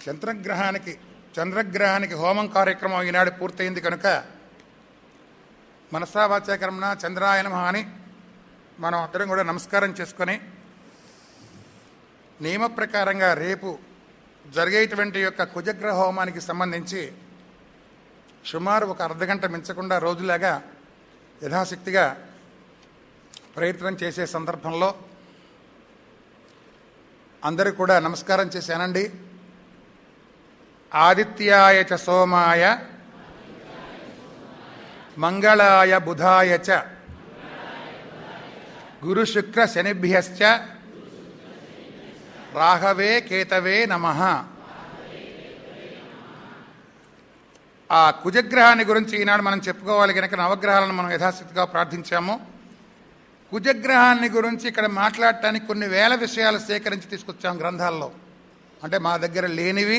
చంద్రగ్రహానికి చంద్రగ్రహానికి హోమం కార్యక్రమం ఈనాడు పూర్తయింది కనుక మనసావాచాకరమున చంద్రాయనమ అని మనం అందరం కూడా నమస్కారం చేసుకొని నియమ ప్రకారంగా రేపు జరిగేటువంటి యొక్క కుజగ్రహ హోమానికి సంబంధించి సుమారు ఒక అర్ధగంట మించకుండా రోజులాగా యథాశక్తిగా ప్రయత్నం చేసే సందర్భంలో అందరూ కూడా నమస్కారం చేశానండి ఆదిత్యాయ చ సోమాయ మంగళాయ బుధాయ చ గురు శుక్ర శనిభ్యశ్చ రాఘవే కేతవే నమ ఆ కుజగ్రహాన్ని గురించి ఈనాడు మనం చెప్పుకోవాలి కనుక నవగ్రహాలను మనం యథాశక్తిగా ప్రార్థించాము కుజగ్రహాన్ని గురించి ఇక్కడ మాట్లాడటానికి కొన్ని వేల విషయాలు సేకరించి తీసుకొచ్చాం గ్రంథాల్లో అంటే మా దగ్గర లేనివి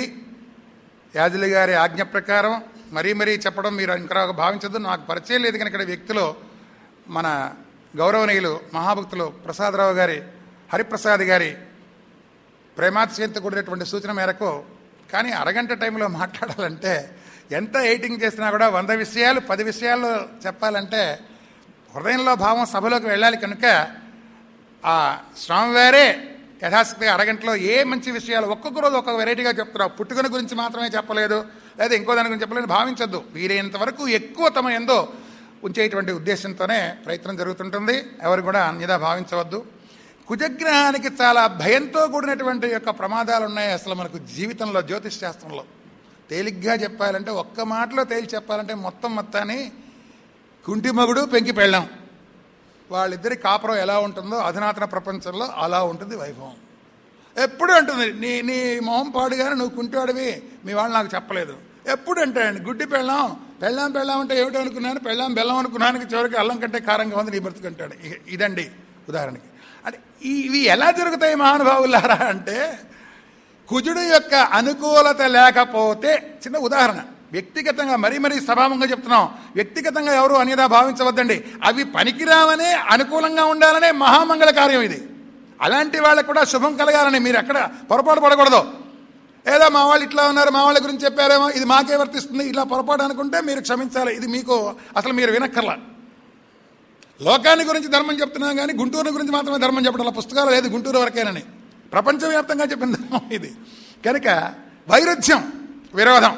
యాజులి గారి ఆజ్ఞ ప్రకారం మరీ మరీ చెప్పడం మీరు ఇంకా భావించదు నాకు పరిచయం లేదు కనుక ఇక్కడ వ్యక్తులు మన గౌరవనీయులు మహాభక్తులు ప్రసాదరావు గారి హరిప్రసాద్ గారి ప్రేమాతిశయంతో కూడినటువంటి సూచన మేరకు కానీ అరగంట టైంలో మాట్లాడాలంటే ఎంత ఎయిటింగ్ చేసినా కూడా వంద విషయాలు పది విషయాలు చెప్పాలంటే హృదయంలో భావం సభలోకి వెళ్ళాలి కనుక ఆ స్వామివారే యథాశక్తిగా అరగంటలో ఏ మంచి విషయాలు ఒక్కొక్క రోజు ఒక్కొక్క వెరైటీగా చెప్తున్నారు పుట్టుకల గురించి మాత్రమే చెప్పలేదు లేదా ఇంకో దాని గురించి చెప్పలేదు భావించద్దు వీలైనంత వరకు ఎక్కువ తమ ఎందో ఉంచేటువంటి ఉద్దేశంతోనే ప్రయత్నం జరుగుతుంటుంది ఎవరు కూడా అన్యదా భావించవద్దు కుజగ్రహానికి చాలా భయంతో కూడినటువంటి యొక్క ప్రమాదాలు ఉన్నాయి అసలు మనకు జీవితంలో జ్యోతిష్ శాస్త్రంలో తేలిగ్గా చెప్పాలంటే ఒక్క మాటలో తేలి చెప్పాలంటే మొత్తం మొత్తాన్ని కుంటి మగుడు పెంకి పెళ్ళాం వాళ్ళిద్దరి కాపురం ఎలా ఉంటుందో అధునాతన ప్రపంచంలో అలా ఉంటుంది వైభవం ఎప్పుడు అంటుంది నీ నీ మొహం పాడుగానే నువ్వు కుంటాడివి మీ వాళ్ళు నాకు చెప్పలేదు ఎప్పుడు అంటాయండి గుడ్డి పెళ్ళాం పెళ్ళాం పెళ్ళాం అంటే ఏమిటో అనుకున్నాను పెళ్ళాం బెల్లం అనుకున్నాను చివరికి అల్లం కంటే కారంగా ఉంది నీ బ్రతుకుంటాడు ఇ- ఇదండి ఉదాహరణకి అంటే ఈ- ఇవి ఎలా జరుగుతాయి మహానుభావులారా అంటే కుజుడు యొక్క అనుకూలత లేకపోతే చిన్న ఉదాహరణ వ్యక్తిగతంగా మరీ మరీ సభాముఖంగా చెప్తున్నాం వ్యక్తిగతంగా ఎవరు అనేదా భావించవద్దండి అవి పనికిరావనే అనుకూలంగా ఉండాలనే మహామంగళ కార్యం ఇది అలాంటి వాళ్ళకు కూడా శుభం కలగాలని మీరు ఎక్కడ పొరపాటు పడకూడదు ఏదో మా వాళ్ళు ఇట్లా ఉన్నారు మా వాళ్ళ గురించి చెప్పారేమో ఇది మాకే వర్తిస్తుంది ఇలా పొరపాటు అనుకుంటే మీరు క్షమించాలి ఇది మీకు అసలు మీరు వినక్కర్లా లోకాన్ని గురించి ధర్మం చెప్తున్నాం కానీ గుంటూరు గురించి మాత్రమే ధర్మం చెప్పడం అలా పుస్తకాలు లేదు గుంటూరు వరకేనని ప్రపంచవ్యాప్తంగా చెప్పిన ధర్మం ఇది కనుక వైరుధ్యం విరోధం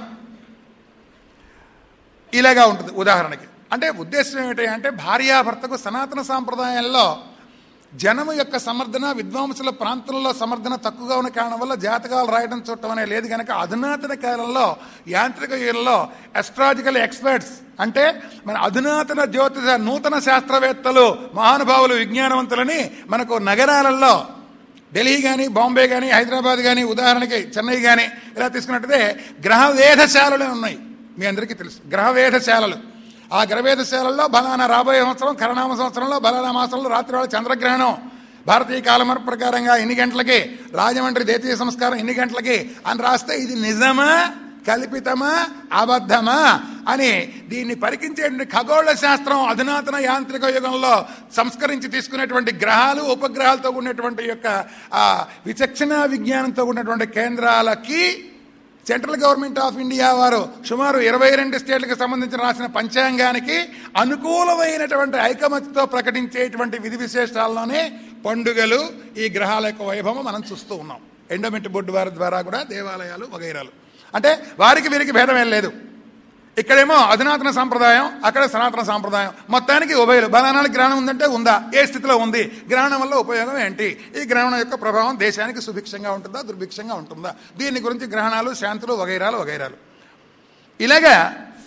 ఇలాగా ఉంటుంది ఉదాహరణకి అంటే ఉద్దేశం ఏమిటి అంటే భార్యాభర్తకు సనాతన సాంప్రదాయంలో జనము యొక్క సమర్థన విద్వాంసుల ప్రాంతంలో సమర్థన తక్కువగా ఉన్న కారణం వల్ల జాతకాలు రాయడం చూడటం అనే లేదు కనుక అధునాతన కాలంలో యాంత్రిక యుగంలో అస్ట్రాలజికల్ ఎక్స్పర్ట్స్ అంటే మన అధునాతన జ్యోతిష నూతన శాస్త్రవేత్తలు మహానుభావులు విజ్ఞానవంతులని మనకు నగరాలలో ఢిల్లీ కానీ బాంబే కానీ హైదరాబాద్ కానీ ఉదాహరణకి చెన్నై కానీ ఇలా తీసుకున్నట్టయితే గ్రహ వేధశాలలు ఉన్నాయి మీ అందరికీ తెలుసు గ్రహ వేధశాలలు ఆ గ్రహవేధశాలల్లో బలానా రాబోయే సంవత్సరం కరణామ సంవత్సరంలో బలానా మాసంలో రాత్రి వేళ చంద్రగ్రహణం భారతీయ కాలమర ప్రకారంగా ఎన్ని గంటలకి రాజమండ్రి దేశీయ సంస్కారం ఎన్ని గంటలకి అని రాస్తే ఇది నిజమా కల్పితమా అబద్ధమా అని దీన్ని పరికించేటువంటి ఖగోళ శాస్త్రం అధునాతన యాంత్రిక యుగంలో సంస్కరించి తీసుకునేటువంటి గ్రహాలు ఉపగ్రహాలతో ఉన్నటువంటి యొక్క ఆ విచక్షణ విజ్ఞానంతో ఉన్నటువంటి కేంద్రాలకి సెంట్రల్ గవర్నమెంట్ ఆఫ్ ఇండియా వారు సుమారు ఇరవై రెండు స్టేట్లకు సంబంధించిన రాసిన పంచాంగానికి అనుకూలమైనటువంటి ఐకమత్యతో ప్రకటించేటువంటి విధి విశేషాల్లోనే పండుగలు ఈ గ్రహాల యొక్క వైభవం మనం చూస్తూ ఉన్నాం ఎండోమెంట్ బోర్డు వారి ద్వారా కూడా దేవాలయాలు వగైరాలు అంటే వారికి వీరికి భేదం ఏం లేదు ఇక్కడేమో అధునాతన సాంప్రదాయం అక్కడ సనాతన సాంప్రదాయం మొత్తానికి ఉభయలు బలానానికి గ్రహణం ఉందంటే ఉందా ఏ స్థితిలో ఉంది గ్రహణం వల్ల ఉపయోగం ఏంటి ఈ గ్రహణం యొక్క ప్రభావం దేశానికి సుభిక్షంగా ఉంటుందా దుర్భిక్షంగా ఉంటుందా దీని గురించి గ్రహణాలు శాంతులు వగైరాలు వగైరాలు ఇలాగా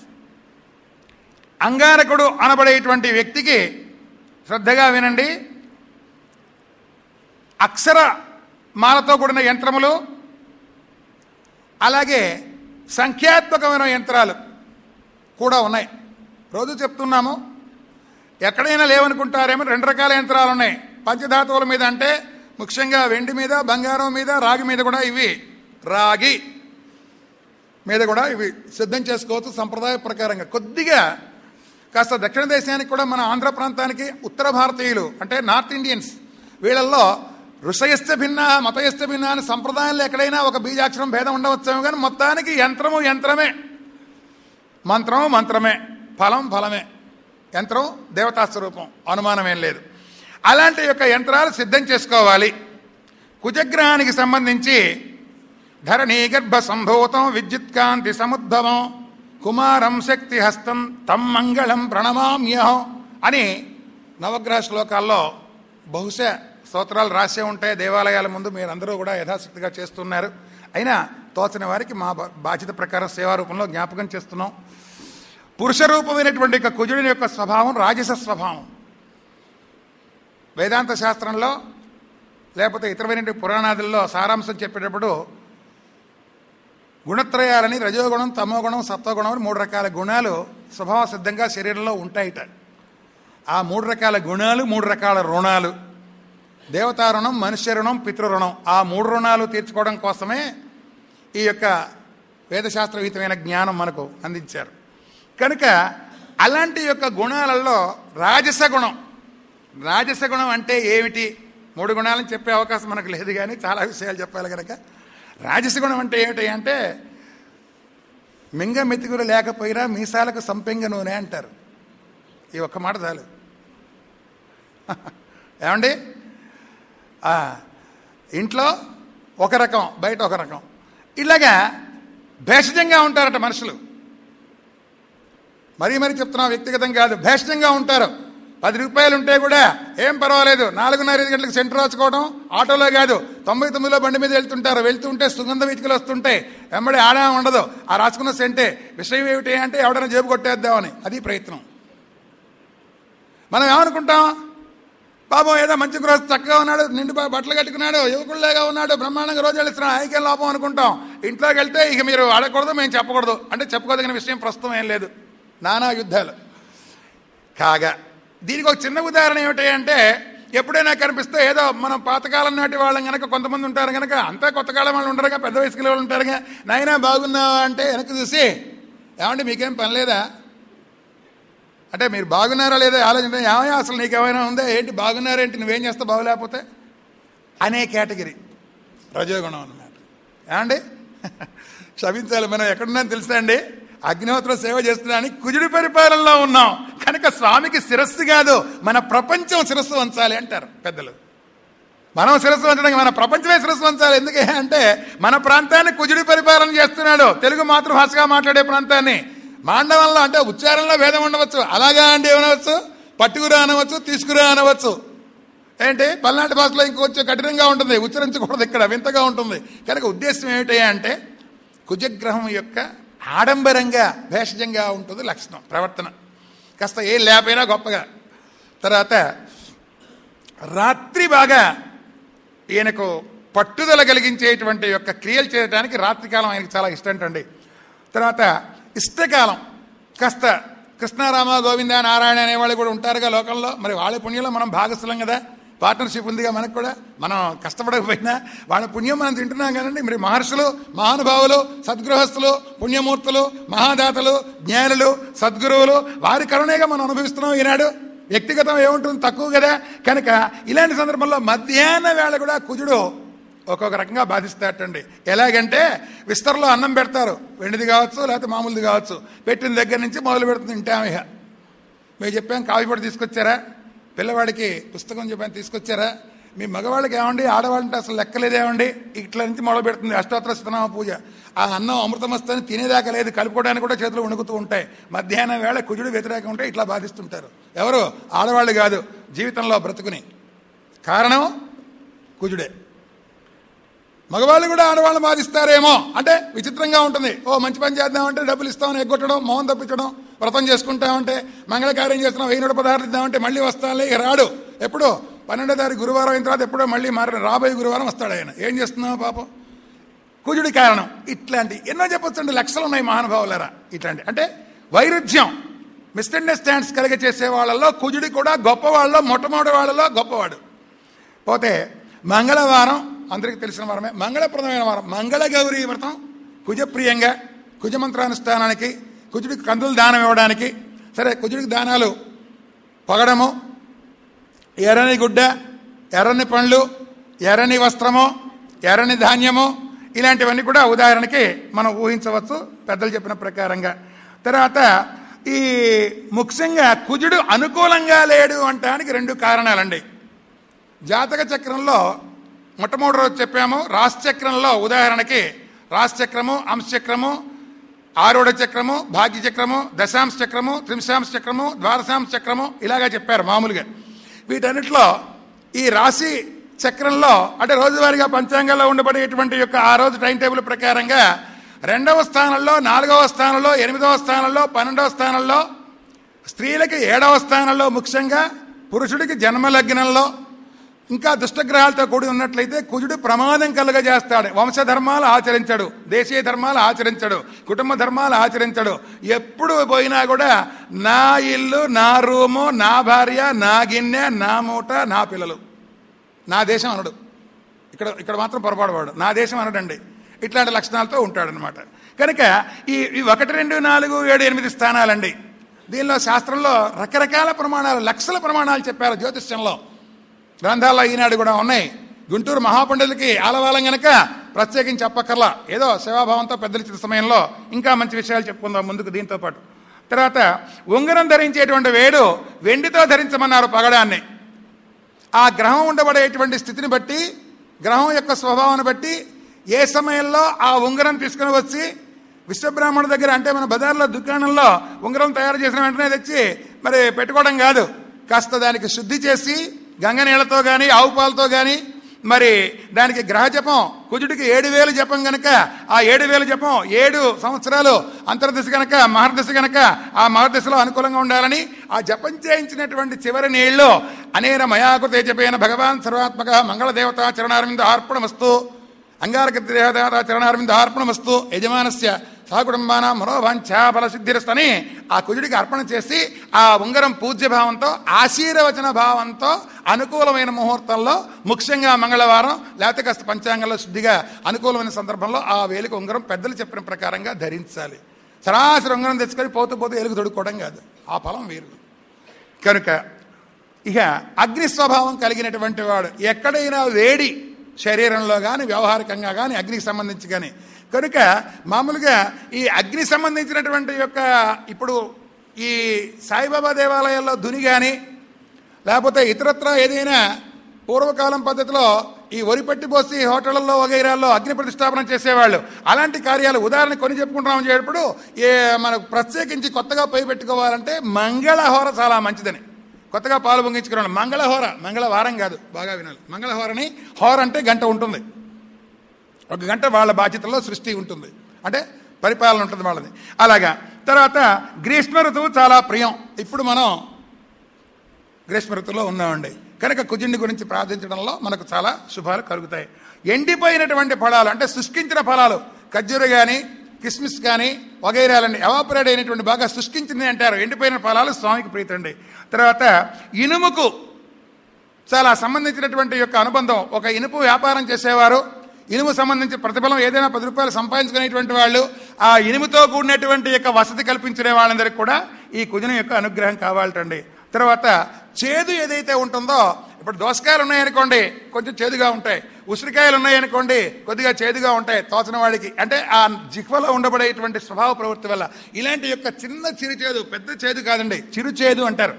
అంగారకుడు అనబడేటువంటి వ్యక్తికి శ్రద్ధగా వినండి అక్షర మాలతో కూడిన యంత్రములు అలాగే సంఖ్యాత్మకమైన యంత్రాలు కూడా ఉన్నాయి రోజు చెప్తున్నాము ఎక్కడైనా లేవనుకుంటారేమో రెండు రకాల యంత్రాలు ఉన్నాయి పంచధాతువుల మీద అంటే ముఖ్యంగా వెండి మీద బంగారం మీద రాగి మీద కూడా ఇవి రాగి మీద కూడా ఇవి సిద్ధం చేసుకోవచ్చు సంప్రదాయ ప్రకారంగా కొద్దిగా కాస్త దక్షిణ దేశానికి కూడా మన ఆంధ్ర ప్రాంతానికి ఉత్తర భారతీయులు అంటే నార్త్ ఇండియన్స్ వీళ్ళల్లో ఋషయస్థ భిన్న మతయస్థ భిన్న అని సంప్రదాయంలో ఎక్కడైనా ఒక బీజాక్షరం భేదం ఉండవచ్చేమో కానీ మొత్తానికి యంత్రము యంత్రమే మంత్రము మంత్రమే ఫలం ఫలమే యంత్రం దేవతా స్వరూపం అనుమానం ఏం లేదు అలాంటి యొక్క యంత్రాలు సిద్ధం చేసుకోవాలి కుజగ్రహానికి సంబంధించి ధరణీ గర్భ సంభూతం విద్యుత్కాంతి సముద్భవం కుమారం శక్తి హస్తం తం మంగళం ప్రణమామ్యహం అని నవగ్రహ శ్లోకాల్లో బహుశా స్తోత్రాలు రాసే ఉంటాయి దేవాలయాల ముందు మీరందరూ కూడా యథాశక్తిగా చేస్తున్నారు అయినా తోచని వారికి మా బా- బాధ్యత ప్రకారం సేవారూపంలో జ్ఞాపకం చేస్తున్నాం పురుష రూపమైనటువంటి యొక్క కుజుడిని యొక్క స్వభావం రాజస స్వభావం వేదాంత శాస్త్రంలో లేకపోతే ఇతరమైన పురాణాదుల్లో సారాంశం చెప్పేటప్పుడు గుణత్రయాలని రజోగుణం తమోగుణం సత్వగుణం అని మూడు రకాల గుణాలు స్వభావ సిద్ధంగా శరీరంలో ఉంటాయిట ఆ మూడు రకాల గుణాలు మూడు రకాల రుణాలు దేవతా రుణం మనుష్య రుణం పితృ రుణం ఆ మూడు రుణాలు తీర్చుకోవడం కోసమే ఈ యొక్క వేదశాస్త్రవిహితమైన జ్ఞానం మనకు అందించారు కనుక అలాంటి యొక్క గుణాలలో రాజస గుణం రాజస గుణం అంటే ఏమిటి మూడు గుణాలని చెప్పే అవకాశం మనకు లేదు కానీ చాలా విషయాలు చెప్పాలి కనుక రాజస గుణం అంటే ఏమిటి అంటే మింగ మెతుకులు లేకపోయినా మీసాలకు సంపెంగ నూనె అంటారు ఈ ఒక్క మాట చాలు ఏమండి ఆ, ఇంట్లో ఒక రకం బయట ఒక రకం ఇలాగా భేషజంగా ఉంటారట మనుషులు మరీ మరీ చెప్తున్నా వ్యక్తిగతం కాదు భేషజంగా ఉంటారు పది రూపాయలు ఉంటే కూడా ఏం పర్వాలేదు నాలుగున్నర ఐదు గంటలకు సెంటర్ రాసుకోవడం ఆటోలో కాదు తొంభై తొమ్మిదిలో బండి మీద వెళ్తుంటారు వెళ్తుంటే సుగంధ వీచికలు వస్తుంటాయి వెంబడి ఆడా ఉండదు ఆ రాసుకున్న సెంటే విషయం ఏమిటి అంటే ఎవడైనా జేబు కొట్టేద్దామని అది ప్రయత్నం మనం ఏమనుకుంటాం పాపం ఏదో మంచి గ్రోత్ చక్కగా ఉన్నాడు నిండు బా- బట్టలు కట్టుకున్నాడు యువకుల్లాగా ఉన్నాడు బ్రహ్మాండంగా రోజు వెళ్తున్నాడు ఆయనకేం లోపం అనుకుంటాం ఇంట్లోకి వెళ్తే ఇక మీరు అడగకూడదు మేము చెప్పకూడదు అంటే చెప్పుకోదగిన విషయం ప్రస్తుతం ఏం లేదు నానా యుద్ధాలు కాగా దీనికి ఒక చిన్న ఉదాహరణ ఏమిటి అంటే ఎప్పుడైనా కనిపిస్తే ఏదో మనం పాతకాలం నాటి వాళ్ళం కనుక కొంతమంది ఉంటారు కనుక అంతా కొత్త కాలం వాళ్ళు ఉంటారుగా పెద్ద వయసుకి వాళ్ళు ఉంటారుగా నాయనా బాగున్నావా అంటే వెనక్కి చూసి ఏమంటే మీకేం పని లేదా అంటే మీరు బాగున్నారా లేదా ఆలోచన ఏమయ్యా అసలు నీకేమైనా ఉందా ఏంటి బాగున్నారేంటి నువ్వేం చేస్తావు బాగులేకపోతే అనే కేటగిరీ రజోగుణం అన్నమాట ఏమండి క్షమించాలి మనం ఎక్కడున్నాం తెలుసా అండి అగ్నిహోత్ర సేవ చేస్తున్నానికి కుజుడి పరిపాలనలో ఉన్నాం కనుక స్వామికి శిరస్సు కాదు మన ప్రపంచం శిరస్సు వంచాలి అంటారు పెద్దలు మనం శిరస్సు వంచడానికి మన ప్రపంచమే శిరస్సు వంచాలి ఎందుకే అంటే మన ప్రాంతాన్ని కుజుడి పరిపాలన చేస్తున్నాడు తెలుగు మాతృభాషగా మాట్లాడే ప్రాంతాన్ని మాండవంలో అంటే ఉచ్చారణలో భేదం ఉండవచ్చు అలాగా అండి ఏమనవచ్చు పట్టుకురా అనవచ్చు తీసుకురా అనవచ్చు ఏంటి పల్నాటి భాషలో ఇంకొంచెం కఠినంగా ఉంటుంది ఉచ్చరించకూడదు ఇక్కడ వింతగా ఉంటుంది కనుక ఉద్దేశం ఏమిటి అంటే కుజగ్రహం యొక్క ఆడంబరంగా భేషజంగా ఉంటుంది లక్షణం ప్రవర్తన కాస్త ఏం లేకపోయినా గొప్పగా తర్వాత రాత్రి బాగా ఈయనకు పట్టుదల కలిగించేటువంటి యొక్క క్రియలు చేయడానికి రాత్రికాలం ఆయనకు చాలా ఇష్టం అండి తర్వాత ఇష్టకాలం కాస్త కృష్ణారామ గోవింద నారాయణ అనేవాళ్ళు కూడా ఉంటారుగా లోకంలో మరి వాళ్ళ పుణ్యంలో మనం భాగస్థలం కదా పార్ట్నర్షిప్ ఉందిగా మనకు కూడా మనం కష్టపడకపోయినా వాళ్ళ పుణ్యం మనం తింటున్నాం కదండి మరి మహర్షులు మహానుభావులు సద్గృహస్థులు పుణ్యమూర్తులు మహాదాతలు జ్ఞానులు సద్గురువులు వారి కరుణేగా మనం అనుభవిస్తున్నాం ఈనాడు వ్యక్తిగతం ఏముంటుంది తక్కువ కదా కనుక ఇలాంటి సందర్భంలో మధ్యాహ్న వేళ కూడా కుజుడు ఒక్కొక్క రకంగా బాధిస్తాటండి ఎలాగంటే విస్తరలో అన్నం పెడతారు వెండిది కావచ్చు లేకపోతే మామూలుది కావచ్చు పెట్టిన దగ్గర నుంచి మొదలు పెడుతుంది తింటాం ఇక మేము చెప్పాం కాఫీ పొడి తీసుకొచ్చారా పిల్లవాడికి పుస్తకం చెప్పాను తీసుకొచ్చారా మీ మగవాళ్ళకి ఏమండి ఆడవాళ్ళంటే అసలు లెక్కలేదేమండి ఇట్లా నుంచి మొదలు పెడుతుంది అష్టోత్తర శతనామ పూజ ఆ అన్నం అమృతమస్తని తినేదాకా లేదు కలుపుకోవడానికి కూడా చేతులు వణుకుతూ ఉంటాయి మధ్యాహ్నం వేళ కుజుడు వ్యతిరేకం ఉంటే ఇట్లా బాధిస్తుంటారు ఎవరు ఆడవాళ్ళు కాదు జీవితంలో బ్రతుకుని కారణం కుజుడే మగవాళ్ళు కూడా ఆడవాళ్ళని బాధిస్తారేమో అంటే విచిత్రంగా ఉంటుంది ఓ మంచి పని చేద్దామంటే డబ్బులు ఇస్తామని ఎగ్గొట్టడం మౌనం తప్పించడం వ్రతం చేసుకుంటామంటే మంగళ కార్యం చేస్తున్నాం వెయ్యి నూట పదహారు ఇద్దామంటే మళ్ళీ వస్తానులే ఇక రాడు ఎప్పుడు పన్నెండో తారీఖు గురువారం అయిన తర్వాత ఎప్పుడో మళ్ళీ మారి రాబోయే గురువారం వస్తాడు ఆయన ఏం చేస్తున్నావు పాపం కుజుడి కారణం ఇట్లాంటి ఎన్నో చెప్పొచ్చండి లక్షలు ఉన్నాయి మహానుభావులరా ఇట్లాంటి అంటే వైరుధ్యం మిస్అండర్స్టాండ్స్ కలిగ చేసే వాళ్ళల్లో కుజుడి కూడా గొప్పవాళ్ళలో మొట్టమొదటి వాళ్ళలో గొప్పవాడు పోతే మంగళవారం అందరికీ తెలిసిన వారమే మంగళప్రదమైన వారం మంగళ గౌరీ వ్రతం కుజప్రియంగా కుజమంత్రానుష్ఠానానికి కుజుడికి కందులు దానం ఇవ్వడానికి సరే కుజుడికి దానాలు పొగడము ఎర్రని గుడ్డ ఎర్రని పండ్లు ఎర్రని వస్త్రము ఎర్రని ధాన్యము ఇలాంటివన్నీ కూడా ఉదాహరణకి మనం ఊహించవచ్చు పెద్దలు చెప్పిన ప్రకారంగా తర్వాత ఈ ముఖ్యంగా కుజుడు అనుకూలంగా లేడు అంటానికి రెండు కారణాలండి జాతక చక్రంలో మొట్టమొదటి రోజు చెప్పాము రాశిచక్రంలో ఉదాహరణకి రాశిచక్రము అంశచక్రము ఆరుడ చక్రము భాగ్య చక్రము దశాంశ చక్రము త్రింశాంశ చక్రము ద్వాదశాంశ చక్రము ఇలాగా చెప్పారు మామూలుగా వీటన్నిటిలో ఈ రాశి చక్రంలో అంటే రోజువారీగా పంచాంగాల్లో ఉండబడేటువంటి యొక్క ఆ రోజు టైం టేబుల్ ప్రకారంగా రెండవ స్థానంలో నాలుగవ స్థానంలో ఎనిమిదవ స్థానంలో పన్నెండవ స్థానంలో స్త్రీలకి ఏడవ స్థానంలో ముఖ్యంగా పురుషుడికి జన్మలగ్నంలో ఇంకా దుష్టగ్రహాలతో కూడి ఉన్నట్లయితే కుజుడు ప్రమాదం కలుగజేస్తాడు వంశధర్మాలు ఆచరించడు దేశీయ ధర్మాలు ఆచరించడు కుటుంబ ధర్మాలు ఆచరించడు ఎప్పుడు పోయినా కూడా నా ఇల్లు నా రూము నా భార్య నా గిన్నె నా మూట నా పిల్లలు నా దేశం అనడు ఇక్కడ ఇక్కడ మాత్రం పొరపాటు వాడు నా దేశం అనడండి ఇట్లాంటి లక్షణాలతో ఉంటాడనమాట కనుక ఈ ఈ ఒకటి రెండు నాలుగు ఏడు ఎనిమిది స్థానాలండి దీనిలో శాస్త్రంలో రకరకాల ప్రమాణాలు లక్షల ప్రమాణాలు చెప్పారు జ్యోతిష్యంలో గ్రంథాల్లో ఈనాడు కూడా ఉన్నాయి గుంటూరు మహాపండితులకి ఆలవాలం గనక ప్రత్యేకించి చెప్పక్కర్లా ఏదో సేవాభావంతో పెద్దలు ఇచ్చిన సమయంలో ఇంకా మంచి విషయాలు చెప్పుకుందాం ముందుకు దీంతో పాటు తర్వాత ఉంగరం ధరించేటువంటి వేడు వెండితో ధరించమన్నారు పగడాన్ని ఆ గ్రహం ఉండబడేటువంటి స్థితిని బట్టి గ్రహం యొక్క స్వభావాన్ని బట్టి ఏ సమయంలో ఆ ఉంగరం తీసుకుని వచ్చి విశ్వబ్రాహ్మణుడి దగ్గర అంటే మన బజార్లో దుకాణంలో ఉంగరం తయారు చేసిన వెంటనే తెచ్చి మరి పెట్టుకోవడం కాదు కాస్త దానికి శుద్ధి చేసి గంగ నీళ్లతో కానీ ఆవు పాలతో కానీ మరి దానికి గ్రహ జపం కుజుడికి ఏడు వేలు జపం గనక ఆ ఏడు వేలు జపం ఏడు సంవత్సరాలు అంతర్దశ గనక మహర్దశ గనక ఆ మహర్దశలో అనుకూలంగా ఉండాలని ఆ జపం చేయించినటువంటి చివరి నీళ్లు అనేన మయాకు తేజపైన భగవాన్ సర్వాత్మక మంగళదేవత చరణారవింద అర్పణమస్తు అంగారక దేవత చరణారవింద అర్పణమస్తు యజమానస్య సహకుటుంబాన మనోవాంఛా ఫలసిద్ధిరస్తని ఆ కుజుడికి అర్పణ చేసి ఆ ఉంగరం పూజ్యభావంతో ఆశీర్వచన భావంతో అనుకూలమైన ముహూర్తంలో ముఖ్యంగా మంగళవారం లేకపోతే కాస్త పంచాంగంలో శుద్ధిగా అనుకూలమైన సందర్భంలో ఆ వేలికి ఉంగరం పెద్దలు చెప్పిన ప్రకారంగా ధరించాలి సరాసరి ఉంగరం తెచ్చుకొని పోతూ పోతూ ఎలుగు తొడుక్కోవడం కాదు ఆ ఫలం వేరు కనుక ఇక అగ్ని స్వభావం కలిగినటువంటి వాడు ఎక్కడైనా వేడి శరీరంలో కానీ వ్యవహారికంగా కానీ అగ్నికి సంబంధించి కానీ కనుక మామూలుగా ఈ అగ్ని సంబంధించినటువంటి యొక్క ఇప్పుడు ఈ సాయిబాబా దేవాలయాల్లో దుని కానీ లేకపోతే ఇతరత్ర ఏదైనా పూర్వకాలం పద్ధతిలో ఈ వరి పట్టి పోసి హోటళ్లలో వగైరాల్లో అగ్ని ప్రతిష్టాపన చేసేవాళ్ళు అలాంటి కార్యాలు ఉదాహరణ కొని చెప్పుకుంటున్నాం చేయప్పుడు ఏ మనకు ప్రత్యేకించి కొత్తగా పై పెట్టుకోవాలంటే మంగళహోర చాలా మంచిదని కొత్తగా పాలు పొంగించుకున్నాడు మంగళహోర మంగళవారం కాదు బాగా వినాలి మంగళహోరని హోర అంటే గంట ఉంటుంది ఒక గంట వాళ్ళ బాధ్యతలో సృష్టి ఉంటుంది అంటే పరిపాలన ఉంటుంది వాళ్ళది అలాగా తర్వాత గ్రీష్మ ఋతువు చాలా ప్రియం ఇప్పుడు మనం గ్రీష్మ ఋతువులో ఉన్నామండి కనుక కుజుండి గురించి ప్రార్థించడంలో మనకు చాలా శుభాలు కలుగుతాయి ఎండిపోయినటువంటి ఫలాలు అంటే శుష్కించిన ఫలాలు ఖర్జూర కానీ కిస్మిస్ కానీ వగైరాలండి ఎవాపరేట్ అయినటువంటి బాగా శుష్కించింది అంటారు ఎండిపోయిన ఫలాలు స్వామికి ప్రీతండి తర్వాత ఇనుముకు చాలా సంబంధించినటువంటి యొక్క అనుబంధం ఒక ఇనుపు వ్యాపారం చేసేవారు ఇనుము సంబంధించి ప్రతిఫలం ఏదైనా పది రూపాయలు సంపాదించుకునేటువంటి వాళ్ళు ఆ ఇనుముతో కూడినటువంటి యొక్క వసతి కల్పించుకునే వాళ్ళందరికీ కూడా ఈ కుజుని యొక్క అనుగ్రహం కావాలటండి తర్వాత చేదు ఏదైతే ఉంటుందో ఇప్పుడు దోసకాయలు ఉన్నాయనుకోండి కొంచెం చేదుగా ఉంటాయి ఉసిరికాయలు ఉన్నాయనుకోండి కొద్దిగా చేదుగా ఉంటాయి తోచన వాడికి అంటే ఆ జిహ్వలో ఉండబడేటువంటి స్వభావ ప్రవృత్తి వల్ల ఇలాంటి యొక్క చిన్న చిరు చేదు పెద్ద చేదు కాదండి చిరు చేదు అంటారు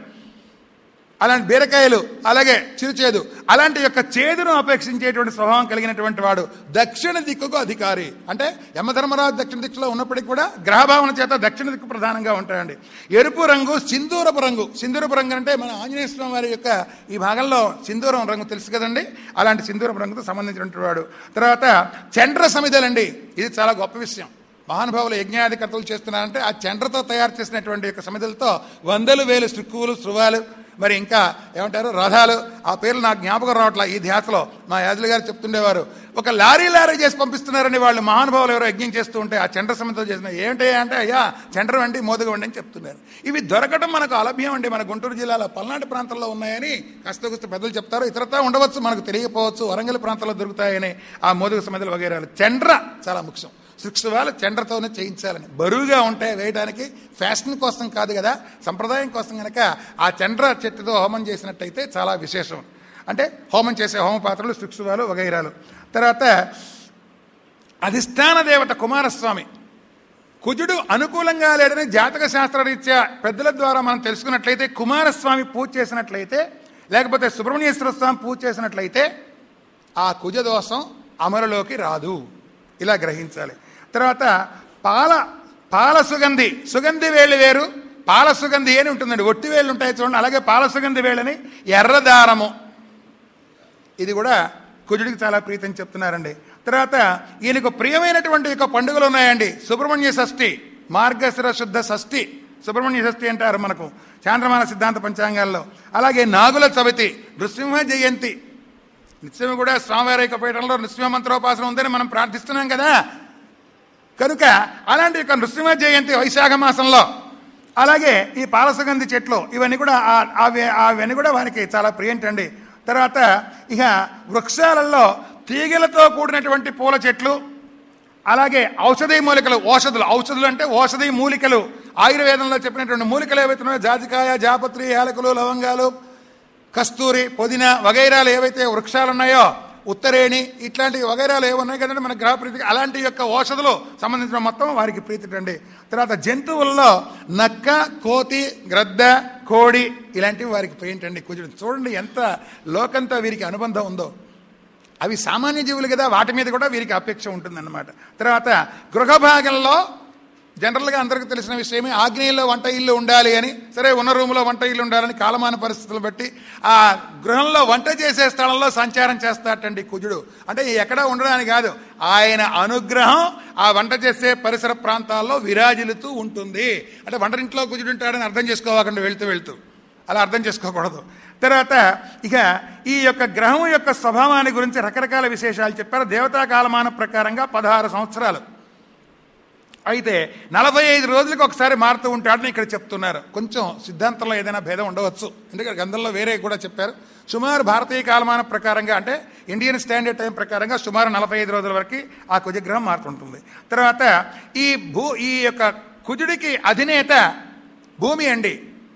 అలాంటి బీరకాయలు అలాగే చిరుచేదు అలాంటి యొక్క చేదును అపేక్షించేటువంటి స్వభావం కలిగినటువంటి వాడు దక్షిణ దిక్కుకు అధికారి అంటే యమధర్మరాజు దక్షిణ దిక్కులో ఉన్నప్పటికీ కూడా గ్రహభావన చేత దక్షిణ దిక్కు ప్రధానంగా ఉంటాయండి ఎరుపు రంగు సింధూరపు రంగు సింధూరపు రంగు అంటే మన ఆంజనేయ స్వామి వారి యొక్క ఈ భాగంలో సింధూరం రంగు తెలుసు కదండి అలాంటి సింధూరపు రంగుతో సంబంధించినటువంటి వాడు తర్వాత చండ్ర సమిధలండి ఇది చాలా గొప్ప విషయం మహానుభావులు యజ్ఞాధికర్తలు చేస్తున్నారంటే ఆ చండ్రతో తయారు చేసినటువంటి యొక్క సమిధులతో వందలు వేలు శృక్కువులు శృవాలు మరి ఇంకా ఏమంటారు రథాలు ఆ పేర్లు నాకు జ్ఞాపకం రావట్లా ఈ ధ్యాసలో మా యాజులు గారు చెప్తుండేవారు ఒక లారీ లారీ చేసి పంపిస్తున్నారని వాళ్ళు మహానుభావులు ఎవరో యజ్ఞం చేస్తూ ఉంటే ఆ చండ్ర సమితితో చేసిన ఏంటి అంటే అయ్యా చండ్రం వండి మోదుగ వండి అని చెప్తున్నారు ఇవి దొరకడం మనకు అలభ్యం అండి మన గుంటూరు జిల్లాలో పల్నాటి ప్రాంతంలో ఉన్నాయని కష్ట కుస్త పెద్దలు చెప్తారు ఇతరతా ఉండవచ్చు మనకు తెలియకపోవచ్చు వరంగల్ ప్రాంతంలో దొరుకుతాయని ఆ మోదుగ సమితులు వగైరాలు చండ్ర చాలా ముఖ్యం శిక్షవాళ్ళు చండ్రతోనే చేయించాలని బరువుగా ఉంటాయి వేయడానికి ఫ్యాషన్ కోసం కాదు కదా సంప్రదాయం కోసం కనుక ఆ చండ్ర చెట్టుతో హోమం చేసినట్టయితే చాలా విశేషం అంటే హోమం చేసే హోమ పాత్రలు శిక్షువాలు వగైరాలు తర్వాత అధిష్టాన దేవత కుమారస్వామి కుజుడు అనుకూలంగా లేడని జాతక శాస్త్రరీత్యా పెద్దల ద్వారా మనం తెలుసుకున్నట్లయితే కుమారస్వామి పూజ చేసినట్లయితే లేకపోతే సుబ్రహ్మణ్యేశ్వర స్వామి పూజ చేసినట్లయితే ఆ కుజ దోషం అమలులోకి రాదు ఇలా గ్రహించాలి తర్వాత పాల పాల సుగంధి సుగంధి వేళ్ళు వేరు పాల సుగంధి అని ఉంటుందండి ఒట్టి వేళ్ళు ఉంటాయి చూడండి అలాగే పాల సుగంధి వేళ్ళని ఎర్రదారము ఇది కూడా కుజుడికి చాలా ప్రీతి అని చెప్తున్నారండి తర్వాత ఈయనకు ప్రియమైనటువంటి యొక్క పండుగలు ఉన్నాయండి సుబ్రహ్మణ్య షష్ఠి మార్గశిర శుద్ధ షష్ఠి సుబ్రహ్మణ్య షష్ఠి అంటారు మనకు చాంద్రమాన సిద్ధాంత పంచాంగాల్లో అలాగే నాగుల చవితి నృసింహ జయంతి నిత్యం కూడా స్వామివారి యొక్క పీఠంలో నృసింహ మంత్రోపాసన ఉందని మనం ప్రార్థిస్తున్నాం కదా కనుక అలాంటి యొక్క నృసింహ జయంతి వైశాఖ మాసంలో అలాగే ఈ పాలసగంధి చెట్లు ఇవన్నీ కూడా ఆ- అవి అవన్నీ కూడా వారికి చాలా ప్రియంటండి తర్వాత ఇక వృక్షాలలో తీగలతో కూడినటువంటి పూల చెట్లు అలాగే ఔషధీ మూలికలు ఔషధులు ఔషధులు అంటే ఔషధీ మూలికలు ఆయుర్వేదంలో చెప్పినటువంటి మూలికలు ఏవైతే ఉన్నాయో జాజికాయ జాపత్రి యాలకులు లవంగాలు కస్తూరి పుదీనా వగైరాలు ఏవైతే వృక్షాలు ఉన్నాయో ఉత్తరేణి ఇట్లాంటి వగైరాలు ఏవి ఉన్నాయి కదండి మన గ్రహ ప్రీతికి అలాంటి యొక్క ఔషధులు సంబంధించిన మొత్తం వారికి ప్రీతిటండి తర్వాత జంతువుల్లో నక్క కోతి గ్రద్ద కోడి ఇలాంటివి వారికి ప్రియంటండి కుజుడు చూడండి ఎంత లోకంతో వీరికి అనుబంధం ఉందో అవి సామాన్య జీవులు కదా వాటి మీద కూడా వీరికి అపేక్ష ఉంటుందన్నమాట తర్వాత గృహ భాగంలో జనరల్గా అందరికీ తెలిసిన విషయమే ఆగ్నేయంలో వంట ఇల్లు ఉండాలి అని సరే ఉన్న రూములో వంట ఇల్లు ఉండాలని కాలమాన పరిస్థితులు బట్టి ఆ గృహంలో వంట చేసే స్థలంలో సంచారం చేస్తాటండి కుజుడు అంటే ఎక్కడ ఉండడానికి కాదు ఆయన అనుగ్రహం ఆ వంట చేసే పరిసర ప్రాంతాల్లో విరాజిల్లుతూ ఉంటుంది అంటే వంటరింట్లో కుజుడు ఉంటాడని అర్థం చేసుకోవాలండి వెళ్తూ వెళ్తూ అలా అర్థం చేసుకోకూడదు తర్వాత ఇక ఈ యొక్క గ్రహం యొక్క స్వభావాన్ని గురించి రకరకాల విశేషాలు చెప్పారు దేవతా కాలమాన ప్రకారంగా పదహారు సంవత్సరాలు అయితే నలభై ఐదు రోజులకు ఒకసారి మారుతూ ఉంటాడని ఇక్కడ చెప్తున్నారు కొంచెం సిద్ధాంతంలో ఏదైనా భేదం ఉండవచ్చు ఎందుకంటే గంధంలో వేరే కూడా చెప్పారు సుమారు భారతీయ కాలమాన ప్రకారంగా అంటే ఇండియన్ స్టాండర్డ్ టైం ప్రకారంగా సుమారు నలభై ఐదు రోజుల వరకు ఆ కుజగ్రహం మారుతుంటుంది తర్వాత ఈ భూ ఈ యొక్క కుజుడికి అధినేత భూమి అండి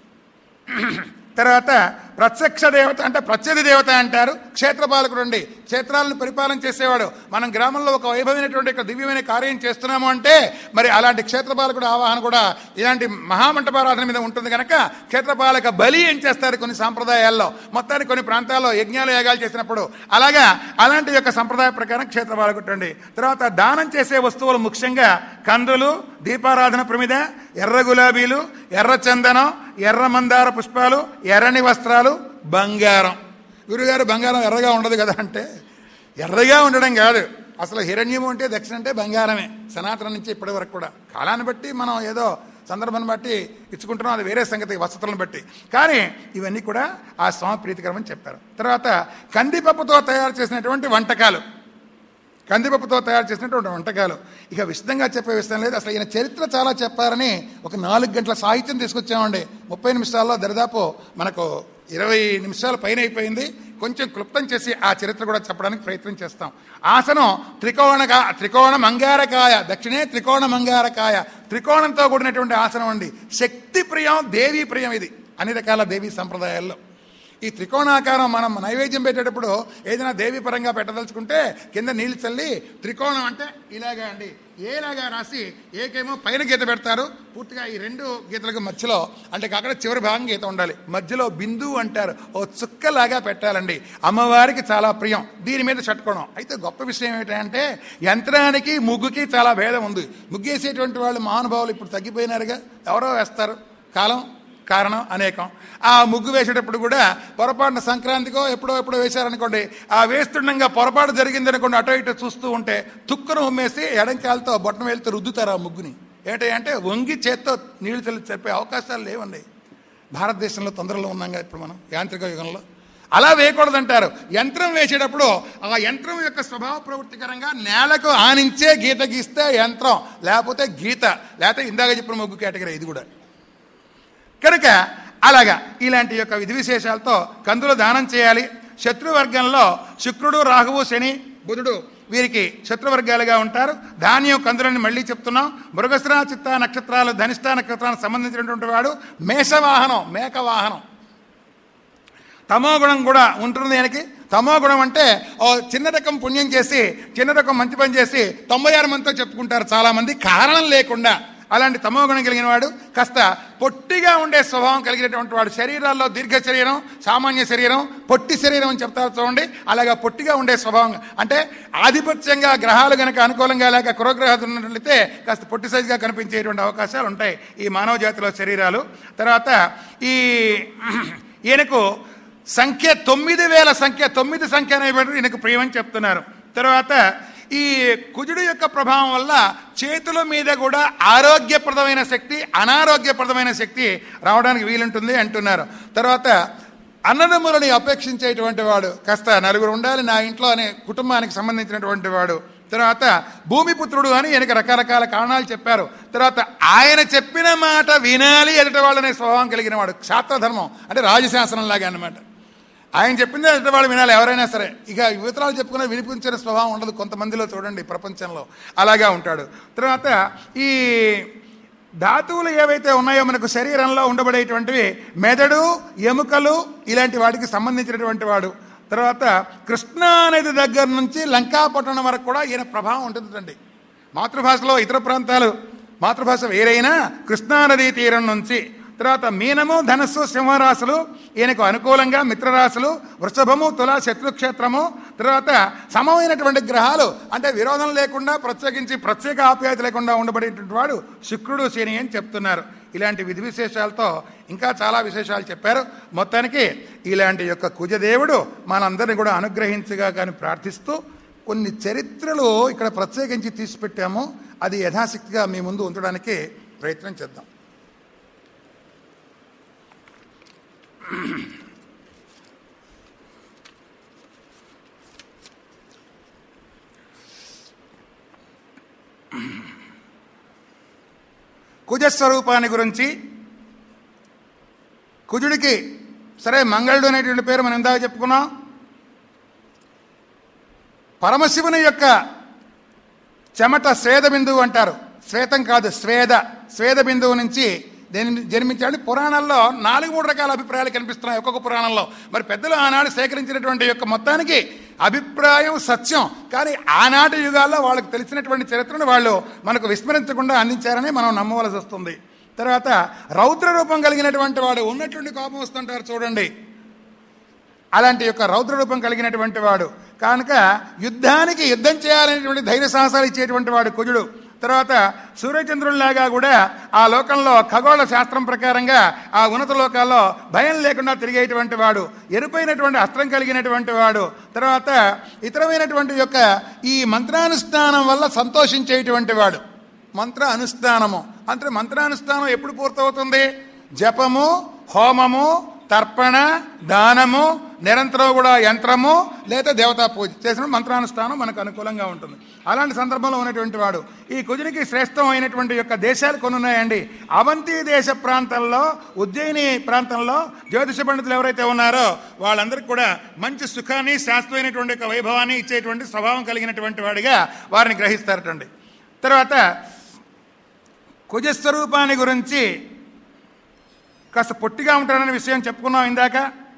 తర్వాత ప్రత్యక్ష దేవత అంటే ప్రత్యధి దేవత అంటారు క్షేత్రపాలకుడు అండి క్షేత్రాలను పరిపాలన చేసేవాడు మనం గ్రామంలో ఒక వైభవమైనటువంటి ఒక దివ్యమైన కార్యం చేస్తున్నాము అంటే మరి అలాంటి క్షేత్రపాలకుడు ఆవాహన కూడా ఇలాంటి మహామంటపారాధన మీద ఉంటుంది కనుక క్షేత్రపాలక బలి ఏం చేస్తారు కొన్ని సాంప్రదాయాల్లో మొత్తానికి కొన్ని ప్రాంతాల్లో యజ్ఞాలు యాగాలు చేసినప్పుడు అలాగా అలాంటి యొక్క సంప్రదాయ ప్రకారం క్షేత్రపాలకుడు అండి తర్వాత దానం చేసే వస్తువులు ముఖ్యంగా కందులు దీపారాధన ప్రమిద ఎర్ర గులాబీలు ఎర్ర చందనం ఎర్ర మందార పుష్పాలు ఎర్రని వస్త్రాలు బంగారం గురుగారు బంగారం ఎర్రగా ఉండదు కదా అంటే ఎర్రగా ఉండడం కాదు అసలు హిరణ్యము అంటే దక్షిణ అంటే బంగారమే సనాతనం నుంచి ఇప్పటి వరకు కూడా కాలాన్ని బట్టి మనం ఏదో సందర్భాన్ని బట్టి ఇచ్చుకుంటున్నాం అది వేరే సంగతి వసతులను బట్టి కానీ ఇవన్నీ కూడా ఆ స్వామి ప్రీతికరమని చెప్పారు తర్వాత కందిపప్పుతో తయారు చేసినటువంటి వంటకాలు కందిపప్పుతో తయారు చేసినటువంటి వంటకాలు ఇక విశదంగా చెప్పే విషయం లేదు అసలు ఈయన చరిత్ర చాలా చెప్పారని ఒక నాలుగు గంటల సాహిత్యం తీసుకొచ్చామండి ముప్పై నిమిషాల్లో దరిదాపు మనకు ఇరవై నిమిషాల పైన అయిపోయింది కొంచెం క్లుప్తం చేసి ఆ చరిత్ర కూడా చెప్పడానికి ప్రయత్నం చేస్తాం ఆసనం త్రికోణగా త్రికోణ మంగారకాయ దక్షిణే త్రికోణ మంగారకాయ త్రికోణంతో కూడినటువంటి ఆసనం అండి శక్తి ప్రియం దేవీ ప్రియం ఇది అన్ని రకాల దేవీ సంప్రదాయాల్లో ఈ త్రికోణాకారం మనం నైవేద్యం పెట్టేటప్పుడు ఏదైనా దేవి పరంగా పెట్టదలుచుకుంటే కింద నీళ్ళు చల్లి త్రికోణం అంటే ఇలాగా అండి ఏలాగా రాసి ఏకేమో పైన గీత పెడతారు పూర్తిగా ఈ రెండు గీతలకు మధ్యలో అంటే అక్కడ చివరి భాగం గీత ఉండాలి మధ్యలో బిందువు అంటారు ఓ చుక్కలాగా పెట్టాలండి అమ్మవారికి చాలా ప్రియం దీని మీద చట్టుకోవడం అయితే గొప్ప విషయం ఏంటంటే యంత్రానికి ముగ్గుకి చాలా భేదం ఉంది ముగ్గేసేటువంటి వాళ్ళు మహానుభావులు ఇప్పుడు తగ్గిపోయినారుగా ఎవరో వేస్తారు కాలం కారణం అనేకం ఆ ముగ్గు వేసేటప్పుడు కూడా పొరపాటున సంక్రాంతికో ఎప్పుడో ఎప్పుడో వేశారనుకోండి ఆ వేస్తుండగా పొరపాటు జరిగిందనుకోండి అటో ఇటో చూస్తూ ఉంటే తుక్కును ఉమ్మేసి ఎడంకాలతో బొట్టం వెళ్తూ రుద్దుతారు ఆ ముగ్గుని ఏంటి అంటే వంగి చేత్తో నీళ్లు చల్లి చెప్పే అవకాశాలు లేవండి భారతదేశంలో తొందరలో ఉన్నాం కదా ఇప్పుడు మనం యాంత్రిక యుగంలో అలా వేయకూడదంటారు యంత్రం వేసేటప్పుడు ఆ యంత్రం యొక్క స్వభావ ప్రవృత్తికరంగా నేలకు ఆనించే గీత గీస్తే యంత్రం లేకపోతే గీత లేకపోతే ఇందాక చెప్పిన ముగ్గు కేటగిరీ ఇది కూడా కనుక అలాగా ఇలాంటి యొక్క విధి విశేషాలతో కందులు దానం చేయాలి శత్రువర్గంలో శుక్రుడు రాహువు శని బుధుడు వీరికి శత్రువర్గాలుగా ఉంటారు ధాన్యం కందులని మళ్ళీ చెప్తున్నాం మృగశ్రా చిత్త నక్షత్రాలు ధనిష్ట నక్షత్రానికి సంబంధించినటువంటి వాడు మేషవాహనం మేక వాహనం తమో గుణం కూడా ఉంటుంది ఆయనకి తమో గుణం అంటే ఓ చిన్న రకం పుణ్యం చేసి చిన్న రకం మంచి పని చేసి తొంభై ఆరు మందితో చెప్పుకుంటారు చాలామంది కారణం లేకుండా అలాంటి తమో గుణం కలిగిన వాడు కాస్త పొట్టిగా ఉండే స్వభావం కలిగినటువంటి వాడు శరీరాల్లో దీర్ఘ శరీరం సామాన్య శరీరం పొట్టి శరీరం అని చెప్తారు చూడండి అలాగా పొట్టిగా ఉండే స్వభావం అంటే ఆధిపత్యంగా గ్రహాలు గనక అనుకూలంగా లేక కురగ్రహాలు ఉన్నట్లయితే కాస్త పొట్టి సైజుగా కనిపించేటువంటి అవకాశాలు ఉంటాయి ఈ మానవ జాతిలో శరీరాలు తర్వాత ఈ ఈయనకు సంఖ్య తొమ్మిది వేల సంఖ్య తొమ్మిది సంఖ్య అనేటువంటి ఈయనకు ప్రియమని చెప్తున్నారు తర్వాత ఈ కుజుడు యొక్క ప్రభావం వల్ల చేతుల మీద కూడా ఆరోగ్యప్రదమైన శక్తి అనారోగ్యప్రదమైన శక్తి రావడానికి వీలుంటుంది అంటున్నారు తర్వాత అన్నదమ్ములని అపేక్షించేటువంటి వాడు కాస్త నలుగురు ఉండాలి నా ఇంట్లో అనే కుటుంబానికి సంబంధించినటువంటి వాడు తర్వాత భూమిపుత్రుడు అని ఈయనకి రకరకాల కారణాలు చెప్పారు తర్వాత ఆయన చెప్పిన మాట వినాలి ఎదుటి వాళ్ళనే స్వభావం కలిగిన వాడు క్షాత్రధర్మం అంటే రాజశాసనం లాగా అన్నమాట ఆయన చెప్పిందే ఎదుటి వాళ్ళు వినాలి ఎవరైనా సరే ఇక యువతరాలు చెప్పుకున్న వినిపించిన స్వభావం ఉండదు కొంతమందిలో చూడండి ప్రపంచంలో అలాగా ఉంటాడు తర్వాత ఈ ధాతువులు ఏవైతే ఉన్నాయో మనకు శరీరంలో ఉండబడేటువంటివి మెదడు ఎముకలు ఇలాంటి వాటికి సంబంధించినటువంటి వాడు తర్వాత కృష్ణా నది దగ్గర నుంచి లంకాపట్టణం వరకు కూడా ఈయన ప్రభావం ఉంటుందండి మాతృభాషలో ఇతర ప్రాంతాలు మాతృభాష వేరైనా కృష్ణానదీ తీరం నుంచి తర్వాత మీనము ధనస్సు సింహరాశులు ఈయనకు అనుకూలంగా మిత్రరాశులు వృషభము తుల శత్రుక్షేత్రము తర్వాత సమమైనటువంటి గ్రహాలు అంటే విరోధం లేకుండా ప్రత్యేకించి ప్రత్యేక ఆప్యాయత లేకుండా ఉండబడేటువంటి వాడు శుక్రుడు శని అని చెప్తున్నారు ఇలాంటి విధి విశేషాలతో ఇంకా చాలా విశేషాలు చెప్పారు మొత్తానికి ఇలాంటి యొక్క కుజదేవుడు మనందరిని కూడా అనుగ్రహించగా కానీ ప్రార్థిస్తూ కొన్ని చరిత్రలు ఇక్కడ ప్రత్యేకించి తీసిపెట్టాము అది యథాశక్తిగా మీ ముందు ఉంచడానికి ప్రయత్నం చేద్దాం కుజస్వరూపాన్ని గురించి కుజుడికి సరే మంగళుడు అనేటువంటి పేరు మనం ఇందాక చెప్పుకున్నాం పరమశివుని యొక్క చెమట స్వేద బిందువు అంటారు శ్వేతం కాదు స్వేద స్వేద బిందువు నుంచి దేని జన్మించాడు పురాణాల్లో నాలుగు మూడు రకాల అభిప్రాయాలు కనిపిస్తున్నాయి ఒక్కొక్క పురాణంలో మరి పెద్దలు ఆనాడు సేకరించినటువంటి యొక్క మొత్తానికి అభిప్రాయం సత్యం కానీ ఆనాటి యుగాల్లో వాళ్ళకి తెలిసినటువంటి చరిత్రను వాళ్ళు మనకు విస్మరించకుండా అందించారని మనం నమ్మవలసి వస్తుంది తర్వాత రౌద్ర రూపం కలిగినటువంటి వాడు ఉన్నటువంటి కోపం వస్తుంటారు చూడండి అలాంటి యొక్క రౌద్ర రూపం కలిగినటువంటి వాడు కనుక యుద్ధానికి యుద్ధం చేయాలనేటువంటి ధైర్య సాహసాలు ఇచ్చేటువంటి వాడు కుజుడు తర్వాత సూర్యచంద్రుల్లాగా కూడా ఆ లోకంలో ఖగోళ శాస్త్రం ప్రకారంగా ఆ ఉన్నత లోకాల్లో భయం లేకుండా తిరిగేటువంటి వాడు ఎరుపైనటువంటి అస్త్రం కలిగినటువంటి వాడు తర్వాత ఇతరమైనటువంటి యొక్క ఈ మంత్రానుష్ఠానం వల్ల సంతోషించేటువంటి వాడు మంత్ర అనుష్ఠానము అంటే మంత్రానుష్ఠానం ఎప్పుడు పూర్తవుతుంది జపము హోమము తర్పణ దానము నిరంతరం కూడా యంత్రము లేదా దేవతా పూజ చేసిన మంత్రానుష్ఠానం మనకు అనుకూలంగా ఉంటుంది అలాంటి సందర్భంలో ఉన్నటువంటి వాడు ఈ కుజునికి శ్రేష్టమైనటువంటి యొక్క దేశాలు కొన్ని ఉన్నాయండి అవంతి దేశ ప్రాంతంలో ఉజ్జయిని ప్రాంతంలో జ్యోతిష పండితులు ఎవరైతే ఉన్నారో వాళ్ళందరికీ కూడా మంచి సుఖాన్ని శాశ్వతమైనటువంటి యొక్క వైభవాన్ని ఇచ్చేటువంటి స్వభావం కలిగినటువంటి వాడిగా వారిని గ్రహిస్తారటండి తర్వాత కుజస్వరూపాన్ని గురించి కాస్త పొట్టిగా ఉంటాడనే విషయం చెప్పుకున్నాం ఇందాక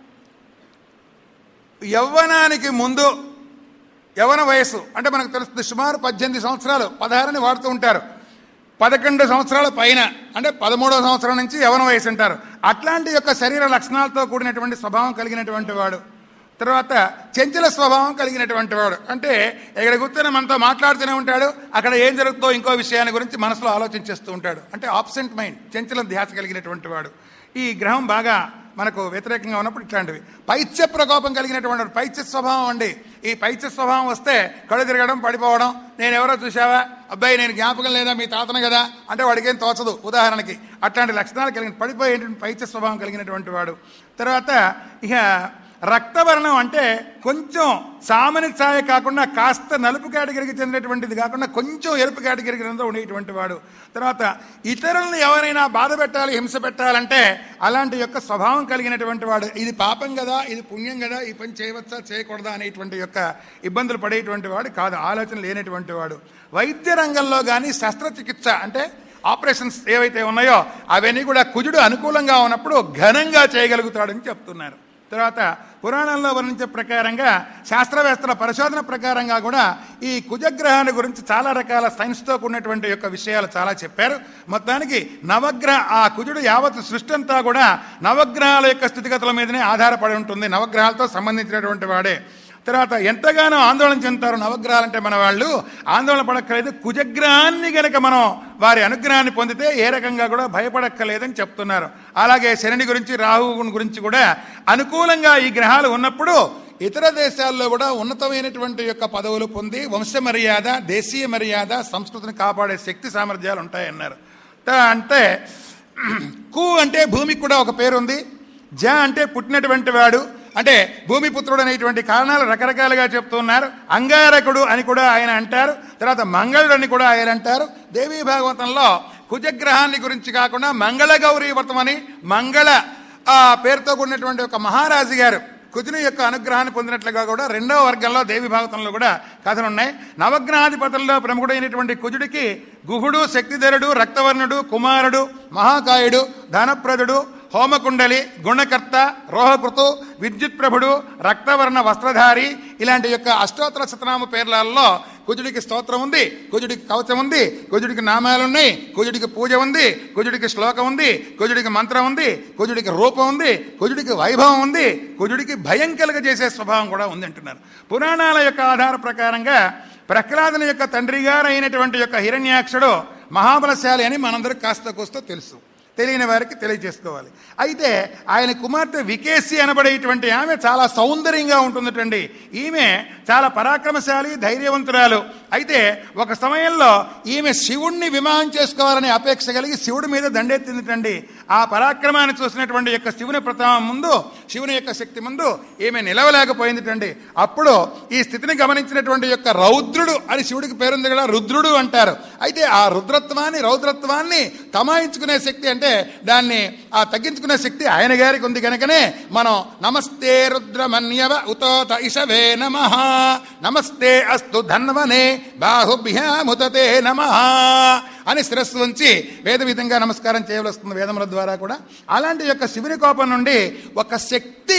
యవ్వనానికి ముందు యవ్వన వయస్సు అంటే మనకు తెలుస్తుంది సుమారు పద్దెనిమిది సంవత్సరాలు పదహారని వాడుతూ ఉంటారు పదకొండు సంవత్సరాల పైన అంటే పదమూడవ సంవత్సరం నుంచి యవన వయసు అంటారు అట్లాంటి యొక్క శరీర లక్షణాలతో కూడినటువంటి స్వభావం కలిగినటువంటి వాడు తర్వాత చెంచల స్వభావం కలిగినటువంటి వాడు అంటే ఇక్కడ కూర్చొని మనతో మాట్లాడుతూనే ఉంటాడు అక్కడ ఏం జరుగుతుందో ఇంకో విషయాన్ని గురించి మనసులో ఆలోచించేస్తూ ఉంటాడు అంటే ఆబ్సెంట్ మైండ్ చెంచల ధ్యాస కలిగినటువంటి వాడు ఈ గ్రహం బాగా మనకు వ్యతిరేకంగా ఉన్నప్పుడు ఇట్లాంటివి పైత్య ప్రకోపం కలిగినటువంటి వాడు. పైత్య స్వభావం అండి ఈ పైత్య స్వభావం వస్తే కళ్ళు తిరగడం పడిపోవడం నేను ఎవరో చూసావా అబ్బాయి నేను జ్ఞాపకం లేదా మీ తాతను కదా అంటే వాడికి ఏం తోచదు ఉదాహరణకి అట్లాంటి లక్షణాలు కలిగిన పడిపోయేటువంటి పైత్య స్వభావం కలిగినటువంటి వాడు తర్వాత ఇక రక్తవర్ణం అంటే కొంచెం సామాన్య ఛాయ కాకుండా కాస్త నలుపు కేటగిరికి చెందినటువంటిది కాకుండా కొంచెం ఎరుపు కేటగిరికి చెందిన ఉండేటువంటి వాడు తర్వాత ఇతరులను ఎవరైనా బాధ పెట్టాలి హింస పెట్టాలంటే అలాంటి యొక్క స్వభావం కలిగినటువంటి వాడు ఇది పాపం కదా ఇది పుణ్యం కదా ఈ పని చేయవచ్చా చేయకూడదా అనేటువంటి యొక్క ఇబ్బందులు పడేటువంటి వాడు కాదు ఆలోచన లేనటువంటి వాడు వైద్య రంగంలో కానీ శస్త్రచికిత్స అంటే ఆపరేషన్స్ ఏవైతే ఉన్నాయో అవన్నీ కూడా కుజుడు అనుకూలంగా ఉన్నప్పుడు ఘనంగా చేయగలుగుతాడని చెప్తున్నారు తర్వాత పురాణాల్లో వర్ణించే ప్రకారంగా శాస్త్రవేత్తల పరిశోధన ప్రకారంగా కూడా ఈ కుజగ్రహాన్ని గురించి చాలా రకాల సైన్స్తో కూడినటువంటి యొక్క విషయాలు చాలా చెప్పారు మొత్తానికి నవగ్రహ ఆ కుజుడు యావత్ సృష్టి అంతా కూడా నవగ్రహాల యొక్క స్థితిగతుల మీదనే ఆధారపడి ఉంటుంది నవగ్రహాలతో సంబంధించినటువంటి వాడే తర్వాత ఎంతగానో ఆందోళన చెందుతారు నవగ్రహాలంటే మన వాళ్ళు ఆందోళన పడక్కలేదు కుజగ్రహాన్ని గనక మనం వారి అనుగ్రహాన్ని పొందితే ఏ రకంగా కూడా భయపడక్కర్లేదని చెప్తున్నారు అలాగే శని గురించి రాహువుని గురించి కూడా అనుకూలంగా ఈ గ్రహాలు ఉన్నప్పుడు ఇతర దేశాల్లో కూడా ఉన్నతమైనటువంటి యొక్క పదవులు పొంది వంశ మర్యాద దేశీయ మర్యాద సంస్కృతిని కాపాడే శక్తి సామర్థ్యాలు ఉంటాయన్నారు త అంటే కు అంటే భూమికి కూడా ఒక పేరు ఉంది జ అంటే పుట్టినటువంటి వాడు అంటే భూమిపుత్రుడు అనేటువంటి కారణాలు రకరకాలుగా చెప్తున్నారు అంగారకుడు అని కూడా ఆయన అంటారు తర్వాత మంగళుడు అని కూడా ఆయన అంటారు దేవీ భాగవతంలో కుజగ్రహాన్ని గురించి కాకుండా మంగళ గౌరీ వ్రతం అని మంగళ ఆ పేరుతో కూడినటువంటి ఒక మహారాజు గారు కుజుని యొక్క అనుగ్రహాన్ని పొందినట్లుగా కూడా రెండవ వర్గంలో దేవి భాగవతంలో కూడా కథలు ఉన్నాయి నవగ్రహాధిపతుల్లో ప్రముఖుడైనటువంటి కుజుడికి గుహుడు శక్తిధరుడు రక్తవర్ణుడు కుమారుడు మహాకాయుడు ధనప్రదుడు హోమకుండలి గుణకర్త రోహకృతు విద్యుత్ ప్రభుడు రక్తవర్ణ వస్త్రధారి ఇలాంటి యొక్క అష్టోత్తర శతనామ పేర్లలో కుజుడికి స్తోత్రం ఉంది కుజుడికి కవచం ఉంది కుజుడికి నామాలు ఉన్నాయి కుజుడికి పూజ ఉంది కుజుడికి శ్లోకం ఉంది కుజుడికి మంత్రం ఉంది కుజుడికి రూపం ఉంది కుజుడికి వైభవం ఉంది కుజుడికి భయం కలుగజేసే స్వభావం కూడా ఉంది అంటున్నారు పురాణాల యొక్క ఆధార ప్రకారంగా ప్రహ్లాదుని యొక్క తండ్రి గారు అయినటువంటి యొక్క హిరణ్యాక్షుడు మహాబలశాలి అని మనందరికి కాస్త కూస్తో తెలుసు తెలియని వారికి తెలియజేసుకోవాలి అయితే ఆయన కుమార్తె వికేసి అనబడేటువంటి ఆమె చాలా సౌందర్యంగా ఉంటుందటండి ఈమె చాలా పరాక్రమశాలి ధైర్యవంతురాలు అయితే ఒక సమయంలో ఈమె శివుణ్ణి వివాహం చేసుకోవాలనే అపేక్ష కలిగి శివుడి మీద దండెత్తిందిటండి ఆ పరాక్రమాన్ని చూసినటువంటి యొక్క శివుని ప్రతాపం ముందు శివుని యొక్క శక్తి ముందు ఈమె నిలవలేకపోయిందిటండి అప్పుడు ఈ స్థితిని గమనించినటువంటి యొక్క రౌద్రుడు అని శివుడికి పేరుంది కదా రుద్రుడు అంటారు అయితే ఆ రుద్రత్వాన్ని రౌద్రత్వాన్ని తమాయించుకునే శక్తి అంటే దాన్ని ఆ తగ్గించుకునే శక్తి ఆయన గారికి ఉంది కనుకనే మనం నమస్తే రుద్రమన్యవ ఉతోత ఇషవే నమ నమస్తే అస్తు ధన్వనే బాహుభ్యాముతతే నమ అని శిరస్సు ఉంచి వేద విధంగా నమస్కారం చేయవలస్తుంది వేదముల ద్వారా కూడా అలాంటి యొక్క శివుని కోపం నుండి ఒక శక్తి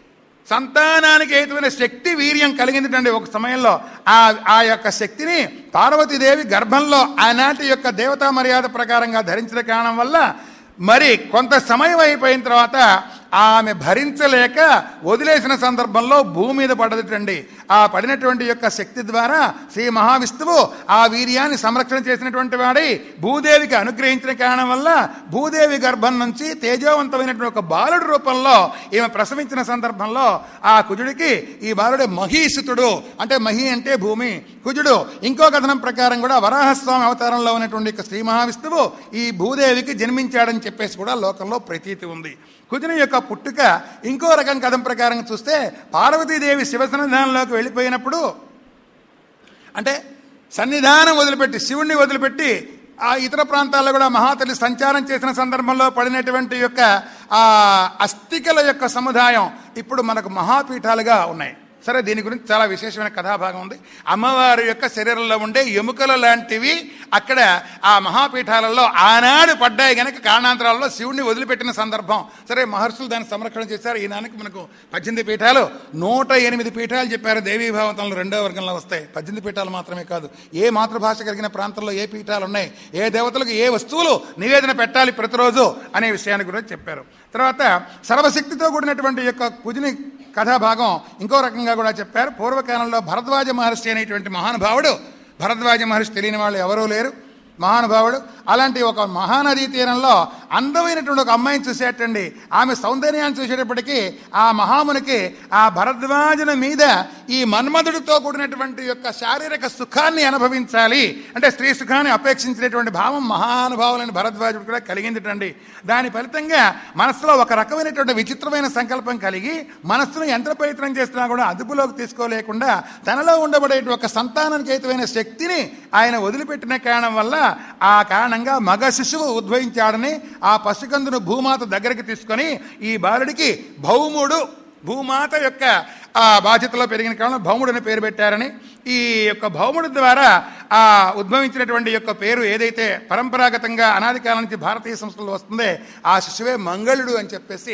సంతానానికి హేతువైన శక్తి వీర్యం కలిగిందిటండి ఒక సమయంలో ఆ ఆ యొక్క శక్తిని పార్వతీదేవి గర్భంలో ఆనాటి యొక్క దేవతా మర్యాద ప్రకారంగా ధరించిన కారణం వల్ల మరి కొంత సమయం అయిపోయిన తర్వాత ఆమె భరించలేక వదిలేసిన సందర్భంలో భూమి మీద పడ్డదిటండి ఆ పడినటువంటి యొక్క శక్తి ద్వారా శ్రీ మహావిష్ణువు ఆ వీర్యాన్ని సంరక్షణ చేసినటువంటి వాడై భూదేవికి అనుగ్రహించిన కారణం వల్ల భూదేవి గర్భం నుంచి తేజోవంతమైనటువంటి ఒక బాలుడి రూపంలో ఈమె ప్రసవించిన సందర్భంలో ఆ కుజుడికి ఈ బాలుడే మహీసుతుడు అంటే మహి అంటే భూమి కుజుడు ఇంకో కథనం ప్రకారం కూడా వరాహస్వామి అవతారంలో ఉన్నటువంటి యొక్క శ్రీ మహావిష్ణువు ఈ భూదేవికి జన్మించాడని చెప్పేసి కూడా లోకంలో ప్రతీతి ఉంది కుజుని యొక్క పుట్టుక ఇంకో రకం కథం ప్రకారం చూస్తే పార్వతీదేవి శివ సన్నిధానంలోకి వెళ్ళిపోయినప్పుడు అంటే సన్నిధానం వదిలిపెట్టి శివుణ్ణి వదిలిపెట్టి ఆ ఇతర ప్రాంతాల్లో కూడా మహాతల్లి సంచారం చేసిన సందర్భంలో పడినటువంటి యొక్క ఆ అస్థికల యొక్క సముదాయం ఇప్పుడు మనకు మహాపీఠాలుగా ఉన్నాయి సరే దీని గురించి చాలా విశేషమైన కథాభాగం ఉంది అమ్మవారి యొక్క శరీరంలో ఉండే ఎముకల లాంటివి అక్కడ ఆ మహాపీఠాలలో ఆనాడు పడ్డాయి గనక కారణాంతరాల్లో శివుణ్ణి వదిలిపెట్టిన సందర్భం సరే మహర్షులు దాన్ని సంరక్షణ చేశారు ఈనానికి మనకు పద్దెనిమిది పీఠాలు నూట ఎనిమిది పీఠాలు చెప్పారు దేవీ భావతంలో రెండో వర్గంలో వస్తాయి పద్దెనిమిది పీఠాలు మాత్రమే కాదు ఏ మాతృభాష కలిగిన ప్రాంతంలో ఏ పీఠాలు ఉన్నాయి ఏ దేవతలకు ఏ వస్తువులు నివేదన పెట్టాలి ప్రతిరోజు అనే విషయాన్ని కూడా చెప్పారు తర్వాత సర్వశక్తితో కూడినటువంటి యొక్క కుజిని కథాభాగం ఇంకో రకంగా కూడా చెప్పారు పూర్వకాలంలో భరద్వాజ మహర్షి అనేటువంటి మహానుభావుడు భరద్వాజ మహర్షి తెలియని వాళ్ళు ఎవరూ లేరు మహానుభావుడు అలాంటి ఒక మహానదీ తీరంలో అందమైనటువంటి ఒక అమ్మాయిని చూసేటండి ఆమె సౌందర్యాన్ని చూసేటప్పటికీ ఆ మహామునికి ఆ భరద్వాజుల మీద ఈ మన్మధుడితో కూడినటువంటి యొక్క శారీరక సుఖాన్ని అనుభవించాలి అంటే స్త్రీ సుఖాన్ని అపేక్షించినటువంటి భావం మహానుభావులైన భరద్వాజుడు కూడా కలిగిందిటండి దాని ఫలితంగా మనస్సులో ఒక రకమైనటువంటి విచిత్రమైన సంకల్పం కలిగి మనస్సును ఎంత ప్రయత్నం చేస్తున్నా కూడా అదుపులోకి తీసుకోలేకుండా తనలో ఉండబడే ఒక సంతానానికి హేతువైన శక్తిని ఆయన వదిలిపెట్టిన కారణం వల్ల ఆ కారణంగా మగ శిశువు ఉద్భవించాడని ఆ పసికందును భూమాత దగ్గరికి తీసుకొని ఈ బాలుడికి భౌముడు భూమాత యొక్క ఆ బాధ్యతలో పెరిగిన కారణం భౌముడు అని పేరు పెట్టారని ఈ యొక్క భౌముడు ద్వారా ఆ ఉద్భవించినటువంటి యొక్క పేరు ఏదైతే పరంపరాగతంగా అనాది కాలం నుంచి భారతీయ సంస్కృతిలో వస్తుందో ఆ శిశువే మంగళుడు అని చెప్పేసి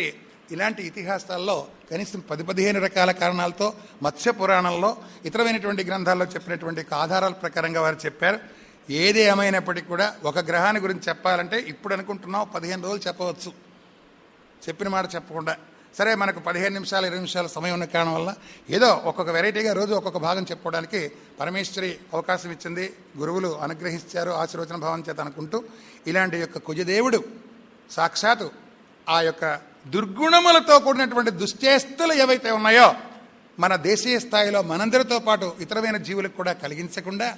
ఇలాంటి ఇతిహాసాల్లో కనీసం పది పదిహేను రకాల కారణాలతో మత్స్య పురాణంలో ఇతరమైనటువంటి గ్రంథాల్లో చెప్పినటువంటి ఒక ఆధారాల ప్రకారంగా వారు చెప్పారు ఏది ఏమైనప్పటికీ కూడా ఒక గ్రహాన్ని గురించి చెప్పాలంటే ఇప్పుడు అనుకుంటున్నాం పదిహేను రోజులు చెప్పవచ్చు చెప్పిన మాట చెప్పకుండా సరే మనకు పదిహేను నిమిషాలు ఇరవై నిమిషాల సమయం ఉన్న కారణం వల్ల ఏదో ఒక్కొక్క వెరైటీగా రోజు ఒక్కొక్క భాగం చెప్పుకోవడానికి పరమేశ్వరి అవకాశం ఇచ్చింది గురువులు అనుగ్రహించారు ఆశీర్వచన భావం చేత అనుకుంటూ ఇలాంటి యొక్క కుజదేవుడు సాక్షాత్తు ఆ యొక్క దుర్గుణములతో కూడినటువంటి దుశ్చేష్టలు ఏవైతే ఉన్నాయో మన దేశీయ స్థాయిలో మనందరితో పాటు ఇతరమైన జీవులకు కూడా కలిగించకుండా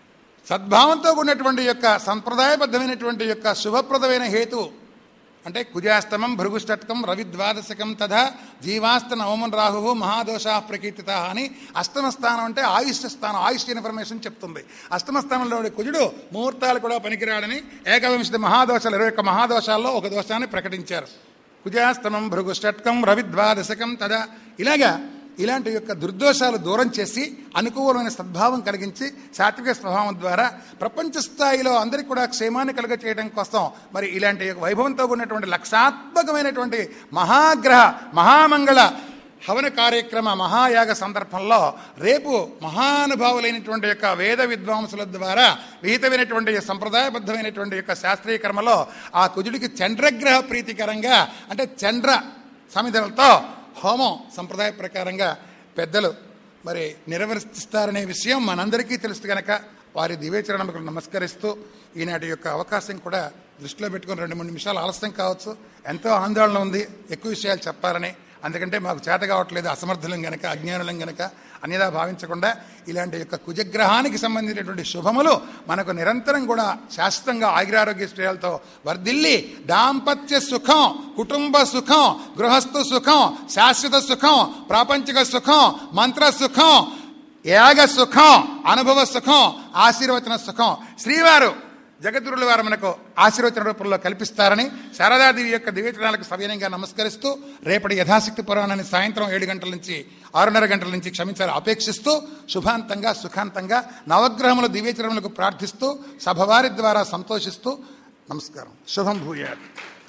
సద్భావంతో కూడినటువంటి యొక్క సంప్రదాయబద్ధమైనటువంటి యొక్క శుభప్రదమైన హేతు అంటే కుజాస్తమం భృగుష్టకం రవిద్వాదశకం తథా జీవాస్త నవమన్ రాహు మహాదోషా ప్రకీర్తిత అని అష్టమ స్థానం అంటే ఆయుష్ స్థానం ఆయుష్ ఇన్ఫర్మేషన్ చెప్తుంది అష్టమ స్థానంలో కుజుడు ముహూర్తాలు కూడా పనికిరాడని ఏకవింశతి మహాదోషాలు ఇరవై ఒక్క మహాదోషాల్లో ఒక దోషాన్ని ప్రకటించారు కుజాస్తమం భృగుష్టకం రవిద్వాదశకం తదా ఇలాగా ఇలాంటి యొక్క దుర్దోషాలు దూరం చేసి అనుకూలమైన సద్భావం కలిగించి సాత్విక స్వభావం ద్వారా ప్రపంచ స్థాయిలో అందరికీ కూడా క్షేమాన్ని కలుగ చేయడం కోసం మరి ఇలాంటి యొక్క వైభవంతో ఉన్నటువంటి లక్షాత్మకమైనటువంటి మహాగ్రహ మహామంగళ హవన కార్యక్రమ మహాయాగ సందర్భంలో రేపు మహానుభావులైనటువంటి యొక్క వేద విద్వాంసుల ద్వారా విహితమైనటువంటి సంప్రదాయబద్ధమైనటువంటి యొక్క శాస్త్రీయ కర్మలో ఆ కుజుడికి చంద్రగ్రహ ప్రీతికరంగా అంటే చంద్ర సమిధులతో హోమం సంప్రదాయ ప్రకారంగా పెద్దలు మరి నిర్వర్తిస్తారనే విషయం మనందరికీ తెలుసు కనుక వారి దివ్యచరణకు నమస్కరిస్తూ ఈనాటి యొక్క అవకాశం కూడా దృష్టిలో పెట్టుకుని రెండు మూడు నిమిషాలు ఆలస్యం కావచ్చు ఎంతో ఆందోళన ఉంది ఎక్కువ విషయాలు చెప్పాలని అందుకంటే మాకు చేత కావట్లేదు అసమర్థులం గనక అజ్ఞానులం గనక అన్యదా భావించకుండా ఇలాంటి యొక్క కుజగ్రహానికి సంబంధించినటువంటి శుభములు మనకు నిరంతరం కూడా శాశ్వతంగా ఆయురారోగ్య శ్రేయాలతో వర్ధిల్లి దాంపత్య సుఖం కుటుంబ సుఖం గృహస్థు సుఖం శాశ్వత సుఖం ప్రాపంచిక సుఖం మంత్ర సుఖం యాగ సుఖం అనుభవ సుఖం ఆశీర్వచన సుఖం శ్రీవారు జగద్గురుల వారు మనకు ఆశీర్వచన రూపంలో కల్పిస్తారని శారదాదేవి యొక్క దివ్యచరణాలకు సవినయంగా నమస్కరిస్తూ రేపటి యథాశక్తి పురాణాన్ని సాయంత్రం ఏడు గంటల నుంచి ఆరున్నర గంటల నుంచి క్షమించాలి అపేక్షిస్తూ శుభాంతంగా సుఖాంతంగా నవగ్రహముల దివ్యచరణలకు ప్రార్థిస్తూ సభవారి ద్వారా సంతోషిస్తూ నమస్కారం శుభం భూయాత్